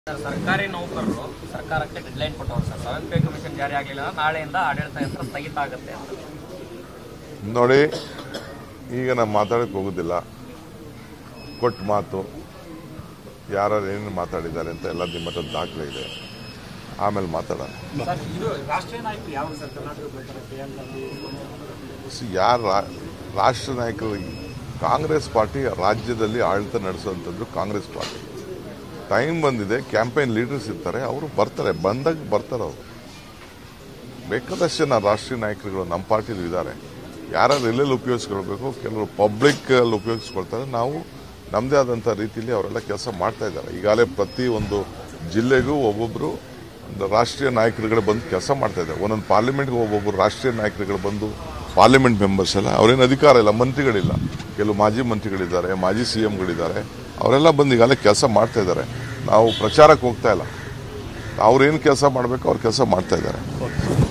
sir, ಸರ್ಕಾರಿ ನೌಕರರು ಸರ್ಕಾರಕ್ಕೆ ಡೆಡ್ಲೈನ್ ಕೊಟ್ಟವರು ಸರ್ ಸೆವೆನ್ ಪೇ ಕಮಿಷನ್ ಜಾರಿ ಆಗಲಿಲ್ಲ ನಾಳೆಯಿಂದ ಆಡಳಿತ ಯಂತ್ರ ಸ್ಥಗಿತ ಆಗುತ್ತೆ ಅಂತ ನೋಡಿ ಈಗ ನಾನು ಮಾತಾಡಕ್ಕೆ ಹೋಗೋದಿಲ್ಲ ಕೊಟ್ಟ ಮಾತು ಯಾರು ಏನು ಮಾತಾಡಿದ್ದಾರೆ ಅಂತ ಎಲ್ಲ ನಿಮ್ಮ ಹತ್ರ ದಾಖಲೆ ಇದೆ ಆಮೇಲೆ ಮಾತಾಡೋಣ ಸರ್ ಇದು ರಾಷ್ಟ್ರೀಯ ನಾಯಕರು ಯಾವ ಸರ್ ಕರ್ನಾಟಕ ಬರ್ತಾರೆ ಪ್ರಿಯಾಂಕ್ ಗಾಂಧಿ ಯಾರು ರಾಷ್ಟ್ರ ನಾಯಕರು ಕಾಂಗ್ರೆಸ್ ಪಾರ್ಟಿ ರಾಜ್ಯದಲ್ಲಿ ಆಡಳಿತ ನಡೆಸುವಂಥದ್ದು ಕಾಂಗ್ರೆಸ್ ಪಾರ್ಟಿ ಟೈಮ್ ಬಂದಿದೆ ಕ್ಯಾಂಪೇನ್ ಲೀಡರ್ಸ್ ಇರ್ತಾರೆ ಅವರು ಬರ್ತಾರೆ ಬಂದಾಗ ಬರ್ತಾರೆ ಅವರು ಬೇಕಾದಷ್ಟು ಜನ ರಾಷ್ಟ್ರೀಯ ನಾಯಕರುಗಳು ನಮ್ಮ ಪಾರ್ಟಿಲಿ ಇದ್ದಾರೆ ಯಾರು ಎಲ್ಲೆಲ್ಲಿ ಉಪಯೋಗಿಸ್ಕೊಳ್ಬೇಕು ಕೆಲವರು ಪಬ್ಲಿಕ್ ಅಲ್ಲಿ ಉಪಯೋಗಿಸ್ಕೊಳ್ತಾರೆ ನಾವು ನಮ್ಮದೇ ಆದಂಥ ರೀತಿಯಲ್ಲಿ ಅವರೆಲ್ಲ ಕೆಲಸ ಮಾಡ್ತಾ ಇದ್ದಾರೆ ಈಗಾಗಲೇ ಪ್ರತಿ ಒಂದು ಜಿಲ್ಲೆಗೂ ಒಬ್ಬೊಬ್ಬರು ಒಂದು ರಾಷ್ಟ್ರೀಯ ನಾಯಕರುಗಳು ಬಂದು ಕೆಲಸ ಮಾಡ್ತಾ ಇದ್ದಾರೆ ಒಂದೊಂದು ಪಾರ್ಲಿಮೆಂಟ್ಗೆ ಒಬ್ಬೊಬ್ಬರು ರಾಷ್ಟ್ರೀಯ ನಾಯಕರುಗಳು ಬಂದು ಪಾರ್ಲಿಮೆಂಟ್ ಮೆಂಬರ್ಸ್ ಎಲ್ಲ ಅವ್ರೇನು ಅಧಿಕಾರ ಇಲ್ಲ ಮಂತ್ರಿಗಳಿಲ್ಲ ಕೆಲವು ಮಾಜಿ ಮಂತ್ರಿಗಳಿದ್ದಾರೆ ಮಾಜಿ ಸಿ ಎಂಗಳಿದ್ದಾರೆ ಅವರೆಲ್ಲ ಬಂದು ಈಗಾಗಲೇ ಕೆಲಸ ಮಾಡ್ತಾ ಇದ್ದಾರೆ ನಾವು ಪ್ರಚಾರಕ್ಕೆ ಹೋಗ್ತಾ ಇಲ್ಲ ಅವ್ರೇನು ಕೆಲಸ ಮಾಡಬೇಕು ಅವ್ರು ಕೆಲಸ ಮಾಡ್ತಾ ಇದ್ದಾರೆ